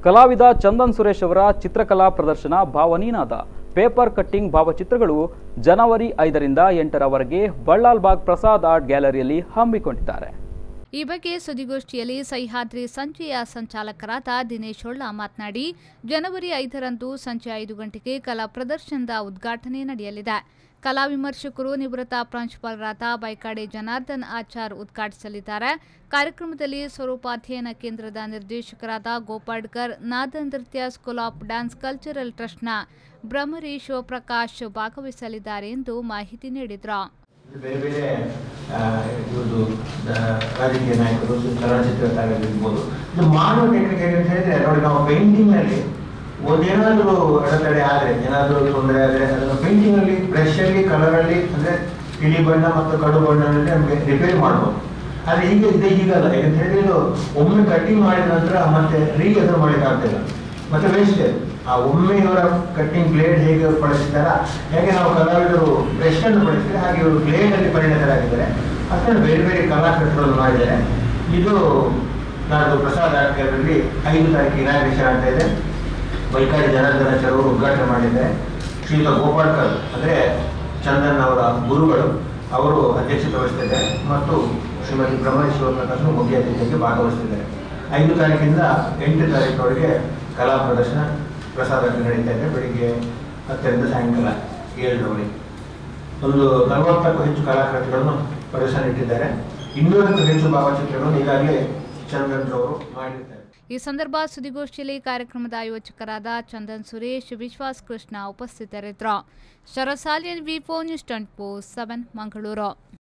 ಕಲಾವಿದ ಚಂದನ್ ಸುರೇಶ್ ಅವರ ಚಿತ್ರಕಲಾ ಪ್ರದರ್ಶನ ಭಾವನೀನಾದ ಪೇಪರ್ ಕಟ್ಟಿಂಗ್ ಭಾವಚಿತ್ರಗಳು ಜನವರಿ ಐದರಿಂದ ಎಂಟರವರೆಗೆ ಬಳ್ಳಾಲ್ಬಾಗ್ ಪ್ರಸಾದ್ ಆರ್ಟ್ ಗ್ಯಾಲರಿಯಲ್ಲಿ ಹಮ್ಮಿಕೊಂಡಿದ್ದಾರೆ ಈ ಬಗ್ಗೆ ಸುದ್ದಿಗೋಷ್ಠಿಯಲ್ಲಿ ಸಹ್ಯಾದ್ರಿ ಸಂಜೆಯ ಸಂಚಾಲಕರಾದ ದಿನೇಶ್ ಹೊಳ್ಳ ಮಾತನಾಡಿ ಜನವರಿ ಐದರಂದು ಸಂಜೆ ಐದು ಗಂಟೆಗೆ ಕಲಾ ಪ್ರದರ್ಶನದ ಉದ್ಘಾಟನೆ ನಡೆಯಲಿದೆ ಕಲಾ ವಿಮರ್ಶಕರು ನಿವೃತ್ತ ಪ್ರಾಂಶುಪಾಲರಾದ ಬೈಕಾಡೆ ಜನಾರ್ದನ್ ಆಚಾರ್ ಉದ್ಘಾಟಿಸಲಿದ್ದಾರೆ ಕಾರ್ಯಕ್ರಮದಲ್ಲಿ ಸ್ವರೂಪಾಧ್ಯಯನ ಕೇಂದ್ರದ ನಿರ್ದೇಶಕರಾದ ಗೋಪಾಡ್ಕರ್ ನಾದ ನೃತ್ಯ ಸ್ಕೂಲ್ ಆಫ್ ಡ್ಯಾನ್ಸ್ ಕಲ್ಚರಲ್ ಟ್ರಸ್ಟ್ನ ಬ್ರಹ್ಮರಿ ಶಿವಪ್ರಕಾಶ್ ಭಾಗವಹಿಸಲಿದ್ದಾರೆ ಎಂದು ಮಾಹಿತಿ ನೀಡಿದರು ಬೇರೆ ಬೇರೆ ಆ, ಇವ್ರದ್ದು ಆ, ರಾಜಕೀಯ ನಾಯಕರು ಸು- ಚಲನಚಿತ್ರ ತಾರೆಗಳಿರ್ಬೋದು ಇದು ಮಾಡುವ ಟೆಕ್ನಿಕ್ ಹೇಗೆ ಅಂತ ಹೇಳಿದ್ರೆ ನೋಡಿ ನಾವು ಪೇಂಟಿಂಗ್ ನಲ್ಲಿ ಒಂದೇನಾದ್ರೂ ಅಡೆತಡೆ ಆದ್ರೆ ಏನಾದ್ರೂ ತೊಂದರೆ ಆದ್ರೆ ಅದನ್ನು ಪೇಂಟಿಂಗ್ ಅಲ್ಲಿ ಬ್ರಷ್ ಅಲ್ಲಿ ಕಲರ್ ಅಲ್ಲಿ ಅಂದ್ರೆ ತಿಳಿ ಬಣ್ಣ ಮತ್ತು ಕಡು ಬಣ್ಣದಲ್ಲಿ ನಮಗೆ ರಿಪೇರಿ ಮಾಡ್ಬೋದು ಆದ್ರೆ ಈಗ ಇದೆ ಹೀಗಲ್ಲ ಯಾಕಂತ ಹೇಳಿದ್ರೆ ಇದು ಒಮ್ಮೆ ಕಟ್ಟಿಂಗ್ ಮಾಡಿದ ನಂತರ ಮತ್ತೆ ರೀ ಅದನ್ನು ಮಾಡ್ಲಿಕ್ಕೆ ಆಗ್ತಿಲ್ಲ ಮತ್ತೆ ವೇಸ್ಟ್ ಆ ಒಮ್ಮೆ ಇವರ ಕಟ್ಟಿಂಗ್ ಬ್ಲೇಡ್ ಹೇಗೆ ಬಳಸಿದ್ದಾರ ಹೇಗೆ ನಾವು ಕಲಾವಿದರು ಬ್ರಷ್ ಅನ್ನು ಬಳಸಿದ್ರೆ ಹಾಗೆ ಇವರು ಬ್ಲೇಡ್ ಅಲ್ಲಿ ಪರಿಣತರಾಗಿದ್ದಾರೆ ಅದನ್ನು ಬೇರೆ ಬೇರೆ ಕಲಾಕೃತಿಗಳನ್ನು ಮಾಡಿದ್ದಾರೆ ಇದು ನಾಡ್ದು ಪ್ರಸಾದ್ ಆರ್ಟ್ಗಳಲ್ಲಿ ಐದು ತಾರೀಕು ಇನಾಗ್ರೇಷನ್ ಆಗ್ತಾ ಇದೆ ಬೈಕಾಡಿ ಜನಾರ್ದನಾಚಾರ್ಯ ಅವರು ಉದ್ಘಾಟನೆ ಮಾಡಿದ್ದಾರೆ ಶ್ರೀಯುತ ಗೋಪಾಳ್ಕರ್ ಅಂದ್ರೆ ಚಂದನ್ ಅವರ ಗುರುಗಳು ಅವರು ಅಧ್ಯಕ್ಷತೆ ವಹಿಸ್ತಿದ್ದಾರೆ ಮತ್ತು ಶ್ರೀಮತಿ ಬ್ರಹ್ಮ ಶಿವಪ್ರಕಾಶ್ ಮುಖ್ಯ ಅತಿಥಿಯಾಗಿ ಭಾಗವಹಿಸ್ತಿದ್ದಾರೆ ಐದು ತಾರೀಕಿಂದ ಎಂಟು ತಾರೀಕುವರೆಗೆ ಕಲಾ ಪ್ರದರ್ಶನ ಪ್ರಸಾದ ನಡೀತಾ ಇದೆ ಬೆಳಿಗ್ಗೆ ಹತ್ತರಿಂದ ಸಾಯಂಕಾಲ ಏಳರವರೆಗೆ ಒಂದು ನಲವತ್ತಕ್ಕೂ ಹೆಚ್ಚು ಕಲಾಕೃತಿಗಳನ್ನು ಪ್ರದರ್ಶನ ಇಟ್ಟಿದ್ದಾರೆ ಇನ್ನೂರಕ್ಕೂ ಹೆಚ್ಚು ಭಾವಚಿತ್ರಗಳನ್ನು ಈಗಾಗಲೇ ಚಂದನ್ ರವರು ಮಾಡಿರ್ತಾರೆ ಈ ಸಂದರ್ಭ ಸುದ್ದಿಗೋಷ್ಠಿಯಲ್ಲಿ ಕಾರ್ಯಕ್ರಮದ ಆಯೋಜಕರಾದ ಚಂದನ್ ಸುರೇಶ್ ವಿಶ್ವಾಸ್ ಕೃಷ್ಣ ಉಪಸ್ಥಿತರಿದ್ದರು Sharasalian V four news twenty four seven Mangaluru